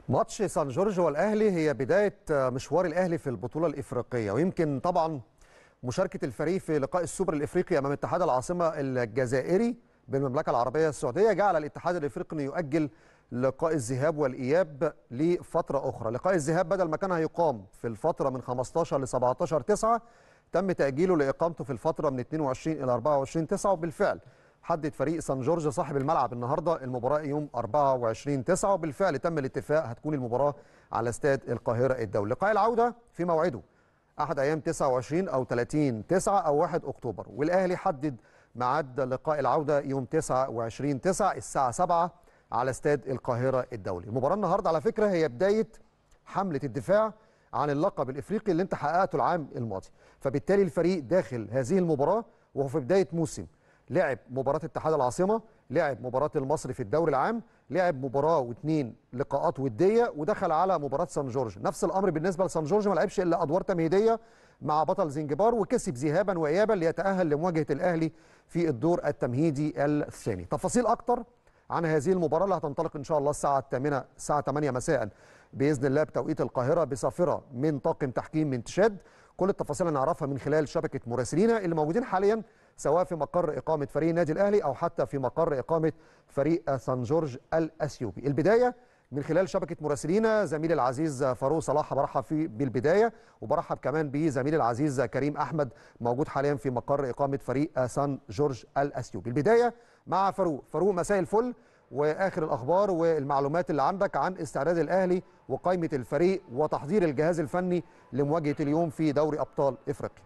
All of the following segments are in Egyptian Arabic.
ماتش سان جورج والاهلي هي بدايه مشوار الاهلي في البطوله الافريقيه ويمكن طبعا مشاركه الفريق في لقاء السوبر الافريقي امام اتحاد العاصمه الجزائري بالمملكه العربيه السعوديه جعل الاتحاد الافريقي انه يؤجل لقاء الذهاب والاياب لفتره اخرى لقاء الذهاب بدل ما كان هيقام في الفتره من 15 ل 17 9 تم تاجيله لاقامته في الفتره من 22 الى 24 9 وبالفعل حدد فريق سان جورج صاحب الملعب النهارده المباراه يوم 24 9 وبالفعل تم الاتفاق هتكون المباراه على استاد القاهره الدولي لقاء العوده في موعده احد ايام 29 او 30 9 او 1 اكتوبر والاهلي حدد ميعاد لقاء العوده يوم 29 9 الساعه 7 على استاد القاهره الدولي المباراه النهارده على فكره هي بدايه حمله الدفاع عن اللقب الافريقي اللي انت حققته العام الماضي فبالتالي الفريق داخل هذه المباراه وهو في بدايه موسم لعب مباراه اتحاد العاصمه لعب مباراه المصري في الدوري العام لعب مباراه واثنين لقاءات وديه ودخل على مباراه سان جورج نفس الامر بالنسبه لسان جورج ما لعبش الا ادوار تمهيديه مع بطل زنجبار وكسب ذهابا وايابا ليتاهل لمواجهه الاهلي في الدور التمهيدي الثاني تفاصيل اكتر عن هذه المباراه اللي هتنطلق ان شاء الله الساعه 8 الساعه 8 مساء باذن الله بتوقيت القاهره بصافره من طاقم تحكيم من تشاد كل التفاصيل هنعرفها من خلال شبكه مراسلينا اللي موجودين حاليا سواء في مقر اقامه فريق النادي الاهلي او حتى في مقر اقامه فريق سان جورج الاثيوبي البدايه من خلال شبكه مراسلينا زميلي العزيز فاروق صلاح برحب فيه بالبدايه وبرحب كمان بزميلي العزيز كريم احمد موجود حاليا في مقر اقامه فريق سان جورج الاثيوبي البدايه مع فاروق فاروق مساء الفل واخر الاخبار والمعلومات اللي عندك عن استعداد الاهلي وقائمه الفريق وتحضير الجهاز الفني لمواجهه اليوم في دوري ابطال افريقيا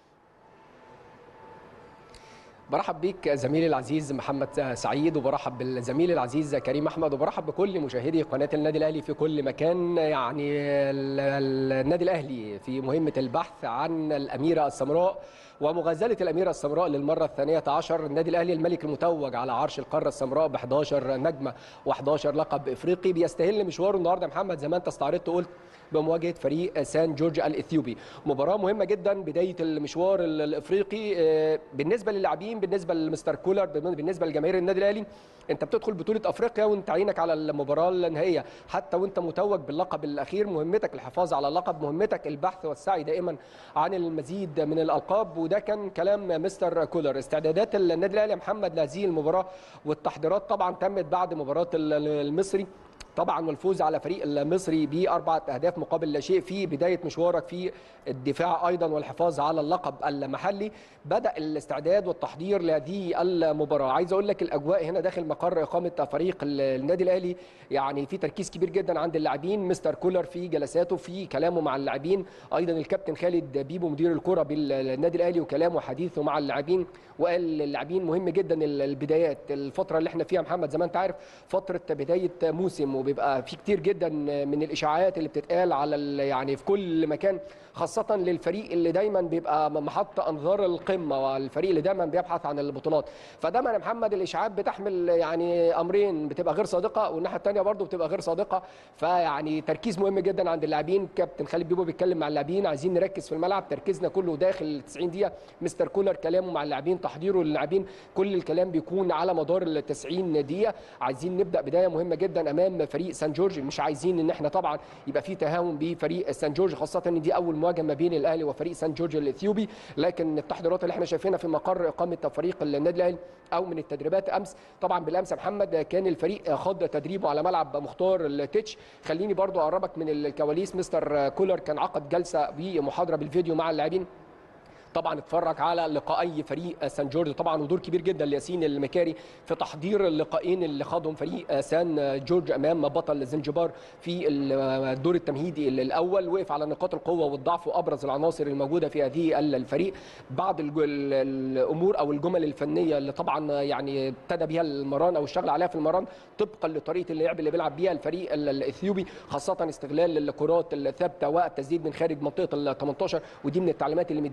برحب بيك زميلي العزيز محمد سعيد وبرحب بالزميل العزيز كريم احمد وبرحب بكل مشاهدي قناه النادي الاهلي في كل مكان يعني النادي الاهلي في مهمه البحث عن الاميره السمراء ومغازله الاميره السمراء للمره الثانيه عشر النادي الاهلي الملك المتوج على عرش القاره السمراء ب 11 نجمه و11 لقب افريقي بيستهل مشواره النهارده محمد زي ما انت استعرضت قلت بمواجهه فريق سان جورج الاثيوبي مباراه مهمه جدا بدايه المشوار الافريقي بالنسبه للاعبين بالنسبه لمستر كولر بالنسبه لجماهير النادي الاهلي انت بتدخل بطوله افريقيا وانت عينك على المباراه النهائيه حتى وانت متوج باللقب الاخير مهمتك الحفاظ على اللقب مهمتك البحث والسعي دائما عن المزيد من الالقاب وده كان كلام مستر كولر استعدادات النادي الاهلي يا محمد لهذه المباراه والتحضيرات طبعا تمت بعد مباراه المصري طبعا والفوز على فريق المصري باربعه اهداف مقابل لا شيء في بدايه مشوارك في الدفاع ايضا والحفاظ على اللقب المحلي بدا الاستعداد والتحضير لهذه المباراه عايز اقول لك الاجواء هنا داخل مقر اقامه فريق النادي الاهلي يعني في تركيز كبير جدا عند اللاعبين مستر كولر في جلساته في كلامه مع اللاعبين ايضا الكابتن خالد بيبو مدير الكره بالنادي الاهلي وكلامه وحديثه مع اللاعبين وقال للاعبين مهم جدا البدايات الفتره اللي احنا فيها محمد زي ما انت عارف فتره بدايه موسم وبيبقى في كتير جدا من الاشاعات اللي بتتقال على يعني في كل مكان خاصه للفريق اللي دايما بيبقى محط انظار القمه والفريق اللي دايما بيبحث عن البطولات فدايما يا محمد الاشاعات بتحمل يعني امرين بتبقى غير صادقه والناحيه الثانيه برضو بتبقى غير صادقه فيعني تركيز مهم جدا عند اللاعبين كابتن خالد بيبو بيتكلم مع اللاعبين عايزين نركز في الملعب تركيزنا كله داخل 90 دقيقه مستر كولر كلامه مع اللاعبين تحضيره للاعبين كل الكلام بيكون على مدار ال 90 دقيقه عايزين نبدا بدايه مهمه جدا امام فريق سان جورج مش عايزين ان احنا طبعا يبقى في تهاون بفريق سان جورج خاصه ان دي اول مواجهه ما بين الاهلي وفريق سان جورج الاثيوبي لكن التحضيرات اللي احنا شايفينها في مقر اقامه فريق النادي الاهلي او من التدريبات امس طبعا بالامس يا محمد كان الفريق خاض تدريبه على ملعب مختار التتش خليني برضو اقربك من الكواليس مستر كولر كان عقد جلسه بمحاضره بالفيديو مع اللاعبين طبعا اتفرج على لقائي فريق سان جورج طبعا ودور كبير جدا لياسين المكاري في تحضير اللقاءين اللي خاضهم فريق سان جورج امام بطل زنجبار في الدور التمهيدي الاول وقف على نقاط القوه والضعف وابرز العناصر الموجوده في هذه الفريق بعض الامور او الجمل الفنيه اللي طبعا يعني ابتدى بها المران او الشغل عليها في المران طبقا لطريقه اللعب اللي بيلعب بيها الفريق الاثيوبي خاصه استغلال الكرات الثابته والتسديد من خارج منطقه ال 18 ودي من التعليمات اللي مديها اللاعبي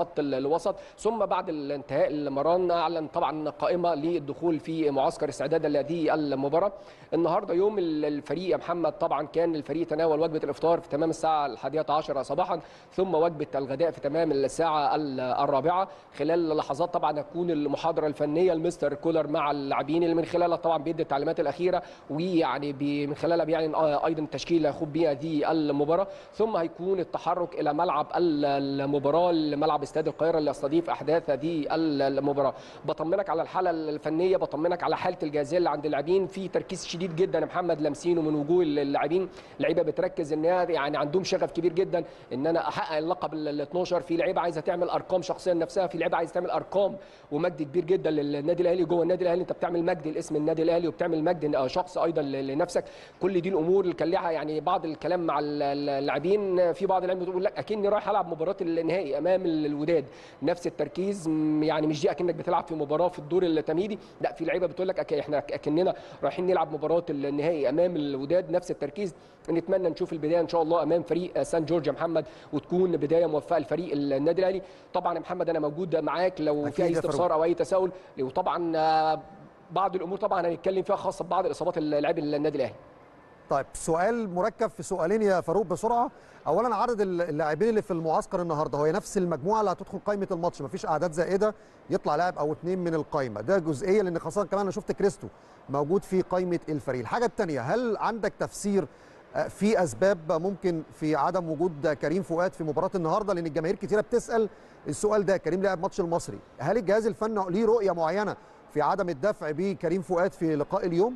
خط الوسط ثم بعد انتهاء المران اعلن طبعا قائمه للدخول في معسكر استعداد لهذه المباراه النهارده يوم الفريق يا محمد طبعا كان الفريق تناول وجبه الافطار في تمام الساعه الحادية عشرة صباحا ثم وجبه الغداء في تمام الساعه الرابعه خلال لحظات طبعا هتكون المحاضره الفنيه المستر كولر مع اللاعبين اللي من خلالها طبعا بيدي التعليمات الاخيره ويعني بي من خلالها بيعلن ايضا التشكيله يخوض بها هذه المباراه ثم هيكون التحرك الى ملعب المباراه لملعب استاد القاهره اللي يستضيف احداث هذه المباراه بطمنك على الحاله الفنيه بطمنك على حاله الجاهزيه اللي عند اللاعبين في تركيز شديد جدا يا محمد لامسينه من وجوه اللاعبين اللعيبه بتركز ان يعني عندهم شغف كبير جدا ان انا احقق اللقب ال 12 في لعيبه عايزه تعمل ارقام شخصيه لنفسها في لعيبه عايزه تعمل ارقام ومجد كبير جدا للنادي الاهلي جوه النادي الاهلي انت بتعمل مجد لاسم النادي الاهلي وبتعمل مجد شخص ايضا لنفسك كل دي الامور اللي كان لها يعني بعض الكلام مع اللاعبين في بعض اللاعبين بتقول لك اكني رايح العب مباراه النهائي امام الوداد نفس التركيز يعني مش دي اكنك بتلعب في مباراه في الدور التمهيدي لا في لعيبه بتقول لك احنا اكننا رايحين نلعب مباراه النهائي امام الوداد نفس التركيز نتمنى نشوف البدايه ان شاء الله امام فريق سان جورج يا محمد وتكون بدايه موفقه لفريق النادي الاهلي طبعا يا محمد انا موجود معاك لو في اي استفسار او اي تساؤل وطبعا بعض الامور طبعا هنتكلم فيها خاصه ببعض الاصابات اللاعبي النادي الاهلي طيب سؤال مركب في سؤالين يا فاروق بسرعه اولا عدد اللاعبين اللي في المعسكر النهارده هو نفس المجموعه اللي هتدخل قائمه الماتش مفيش اعداد زائده يطلع لاعب او اثنين من القائمه ده جزئيه لان خاصه كمان انا شفت كريستو موجود في قائمه الفريق الحاجه الثانيه هل عندك تفسير في اسباب ممكن في عدم وجود كريم فؤاد في مباراه النهارده لان الجماهير كتيره بتسال السؤال ده كريم لعب ماتش المصري هل الجهاز الفني ليه رؤيه معينه في عدم الدفع بكريم فؤاد في لقاء اليوم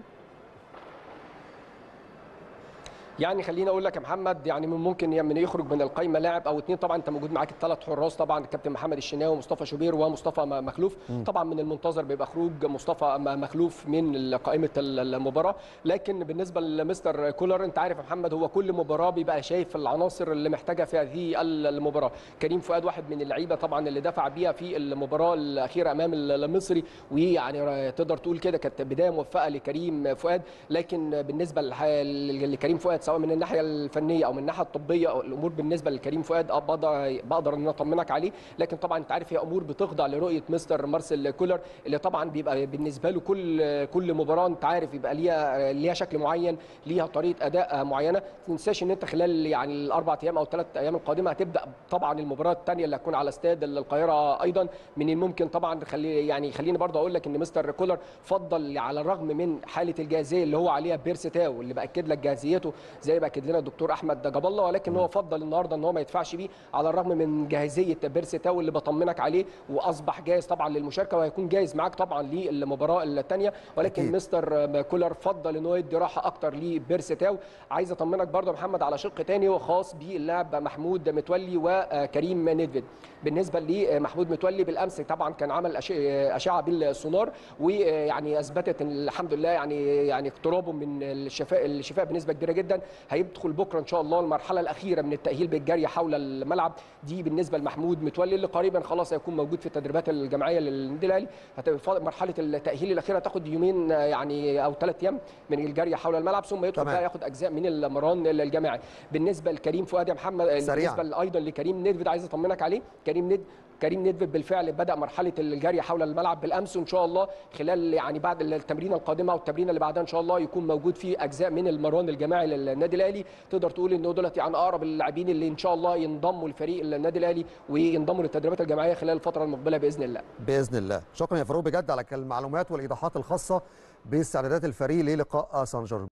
يعني خليني اقول لك يا محمد يعني ممكن يعني يخرج من القايمه لاعب او اثنين طبعا انت موجود معاك الثلاث حراس طبعا الكابتن محمد الشناوي ومصطفى شوبير ومصطفى مخلوف م. طبعا من المنتظر بيبقى خروج مصطفى مخلوف من قائمه المباراه لكن بالنسبه لمستر كولر انت عارف يا محمد هو كل مباراه بيبقى شايف العناصر اللي محتاجها في هذه المباراه كريم فؤاد واحد من اللعيبه طبعا اللي دفع بيها في المباراه الاخيره امام المصري ويعني تقدر تقول كده كانت بدايه موفقه لكريم فؤاد لكن بالنسبه لكريم فؤاد سواء من الناحيه الفنيه او من الناحيه الطبيه أو الامور بالنسبه لكريم فؤاد بقدر بقدر ان اطمنك عليه لكن طبعا انت عارف هي امور بتخضع لرؤيه مستر مارسيل كولر اللي طبعا بيبقى بالنسبه له كل كل مباراه انت عارف يبقى ليها ليها شكل معين ليها طريقه اداء معينه ما تنساش ان انت خلال يعني الاربع ايام او الثلاث ايام القادمه هتبدا طبعا المباراه الثانيه اللي هتكون على استاد القاهره ايضا من الممكن طبعا خلي يعني خليني برضه اقول لك ان مستر كولر فضل على الرغم من حاله الجاهزيه اللي هو عليها بيرستاو اللي باكد لك جاهزيته زي ما اكد لنا الدكتور احمد جاب الله ولكن هو فضل النهارده ان هو ما يدفعش بيه على الرغم من جاهزيه بيرستاو اللي بطمنك عليه واصبح جاهز طبعا للمشاركه وهيكون جاهز معاك طبعا للمباراه الثانيه ولكن أكيد. مستر كولر فضل ان هو يدي راحه اكتر لبيرستاو عايز اطمنك برضه يا محمد على شق ثاني وخاص باللاعب محمود متولي وكريم نيدفيد بالنسبه لمحمود متولي بالامس طبعا كان عمل اشعه بالسونار ويعني اثبتت الحمد لله يعني يعني اقترابه من الشفاء الشفاء بنسبه كبيره جدا هيدخل بكره ان شاء الله المرحله الاخيره من التاهيل بالجري حول الملعب دي بالنسبه لمحمود متولي اللي قريبا خلاص هيكون موجود في التدريبات الجماعيه للنادي الاهلي مرحله التاهيل الاخيره تاخد يومين يعني او ثلاث ايام من الجري حول الملعب ثم يدخل بقى ياخد اجزاء من المران الجماعي بالنسبه لكريم فؤاد يا محمد سريع. بالنسبه ايضا لكريم نيدفيد عايز اطمنك عليه كريم نيد كريم نيدفيد بالفعل بدا مرحله الجري حول الملعب بالامس وان شاء الله خلال يعني بعد التمرين القادمه او التمرين اللي بعدها ان شاء الله يكون موجود في اجزاء من المران الجماعي للنادي الاهلي تقدر تقول ان دولت يعني اقرب اللاعبين اللي ان شاء الله ينضموا لفريق النادي الاهلي وينضموا للتدريبات الجماعيه خلال الفتره المقبله باذن الله باذن الله شكرا يا فاروق بجد على المعلومات والايضاحات الخاصه باستعدادات الفريق للقاء سان جورج